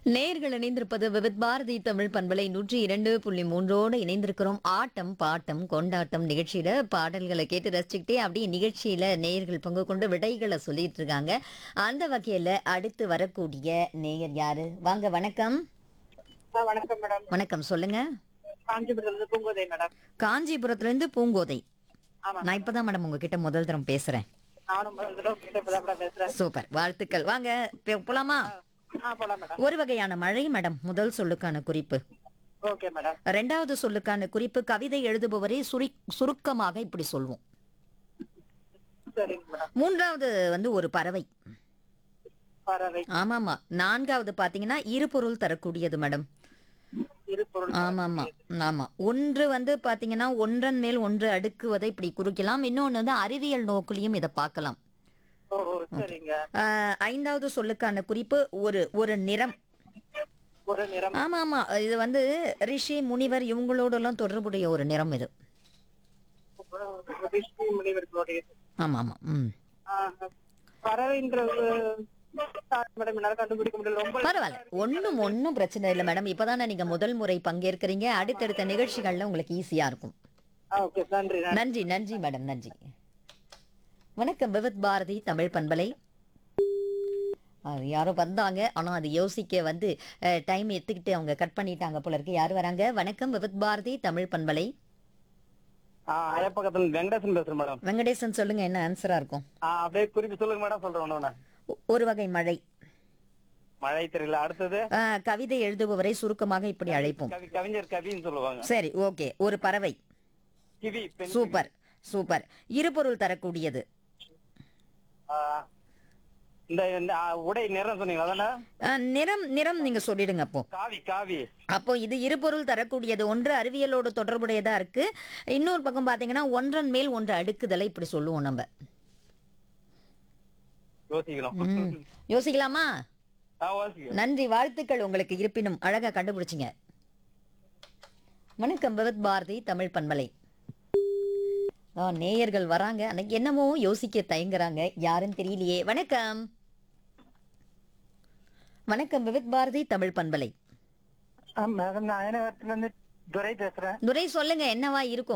நேர்கள் இணைந்திருப்பது விவித் பாரதி தமிழ் பண்பலை நூற்றி இரண்டு புள்ளி மூன்றோடு இணைந்திருக்கிறோம் ஆட்டம் பாட்டம் கொண்டாட்டம் நிகழ்ச்சியில பாடல்களை கேட்டு ரசிச்சுக்கிட்டே அப்படியே நிகழ்ச்சியில நேயர்கள் பங்கு கொண்டு விடைகளை சொல்லிட்டு இருக்காங்க அந்த வகையில அடுத்து வரக்கூடிய நேயர் யாரு வாங்க வணக்கம் ஆ, வணக்கம் மேடம் வணக்கம் சொல்லுங்க காஞ்சிபுரத்துல இருந்து பூங்கோதை மேடம் காஞ்சிபுரத்துல இருந்து பூங்கோதை ஆமா நான் இப்பதான் மேடம் உங்ககிட்ட முதல் தரம் பேசுறேன் நானும் முதல் தடவை உங்ககிட்ட இப்பதான் மேடம் பேசுறேன் சூப்பர் வாழ்த்துக்கள் வாங்க பே- போலாமா ஆ போலாம் மேடம் ஒரு வகையான மழை மேடம் முதல் சொல்லுக்கான குறிப்பு ஓகே மேடம் ரெண்டாவது சொல்லுக்கான குறிப்பு கவிதை எழுதுபவரை சுரி சுருக்கமாக இப்படி சொல்வோம் சரிங்க மேடம் மூன்றாவது வந்து ஒரு பறவை பறவை ஆமாமா நான்காவது பாத்தீங்கன்னா இரு பொருள் தரக்கூடியது மேடம் இரு பொருள் ஆமாமா ஆமா ஒன்று வந்து பாத்தீங்கன்னா ஒன்றன் மேல் ஒன்று அடுக்குவதை இப்படி குறிக்கலாம் இன்னொன்னு வந்து அறிவியல் நோக்கிலையும் இதை பார்க்கலாம் ஓ ஓ, சரிங்க ஆஹ், ஐந்தாவது சொல்லுக்கான குறிப்பு ஒரு ஒரு நிறம் ஒரு நிறம் ஆமா ஆமா இது வந்து ரிஷி முனிவர் இவங்களோட எல்லாம் தொடர்புடைய ஒரு நிறம் இது விஷ்ணு முனிவர்களுடைய ஆமா ஆமா ம் ஆ, பறவைன்றது sorry மேடம் என்னால கண்டுபிடிக்க முடியல ரொம்ப பரவாயில்ல ஒண்ணும் ஒண்ணும் பிரச்சனை இல்லை மேடம் இப்பதானே நீங்க முதல் முறை பங்கேற்கிறீங்க அடுத்தடுத்த நிகழ்ச்சிகள்ல உங்களுக்கு ஈஸியா இருக்கும் ஓகே நன்றி நன்றி. நன்றி நன்றி மேடம் நன்றி வணக்கம் விவித் பாரதி தமிழ் பண்பலை அது யாரோ வந்தாங்க ஆனா அது யோசிக்க வந்து டைம் எடுத்துக்கிட்டு அவங்க கட் பண்ணிட்டாங்க போல இருக்கு யார் வராங்க வணக்கம் விவித் பாரதி தமிழ் பண்பலை ஆ அயப்பக்கத்துல வெங்கடேசன் பேசுறேன் மேடம் வெங்கடேசன் சொல்லுங்க என்ன ஆன்சரா இருக்கும் ஆ அப்படியே குறிப்பு சொல்லுங்க மேடம் சொல்றேன் ஒண்ணு ஒண்ணு. ஒ- ஒரு வகை மழை மழை தெரியல அடுத்தது ஆ, கவிதை எழுதுபவரை சுருக்கமாக இப்படி அழைப்போம் கவி கவிஞர் கவின்னு சொல்லுவாங்க சரி ஓகே ஒரு பறவை கிவி பெண் சூப்பர் சூப்பர் இருபொருள் தரக்கூடியது ஆ, இந்த இந்த, ஆ, உடை நிறம் சொன்னீங்க அதானே அஹ், நிறம் நிறம் நீங்க சொல்லிடுங்க அப்போ காவி காவி அப்போ இது இருபொருள் தரக்கூடியது ஒன்று அறிவியலோடு தொடர்புடையதா இருக்கு இன்னொரு பக்கம் பாத்தீங்கன்னா ஒன்றன் மேல் ஒன்று அடுக்குதலை இப்படி சொல்லுவோம் நம்ம யோசிக்கணும் ம். யோசிக்கலாமா ஆ யோசிக்கணும் நன்றி வாழ்த்துக்கள் உங்களுக்கு இருப்பினும் அழகா கண்டுபிடிச்சிங்க வணக்கம் பகவத் பாரதி தமிழ் பண்பலை ஆ, நேயர்கள் வராங்க அன்னைக்கு என்னமோ யோசிக்க தயங்குறாங்க யாருன்னு தெரியலையே வணக்கம் வணக்கம் விவித் பாரதி தமிழ் பண்பலை மேடம் நான் அயனகரத்துல இருந்து துரை பேசுறேன் துரை சொல்லுங்க என்னவா இருக்கும்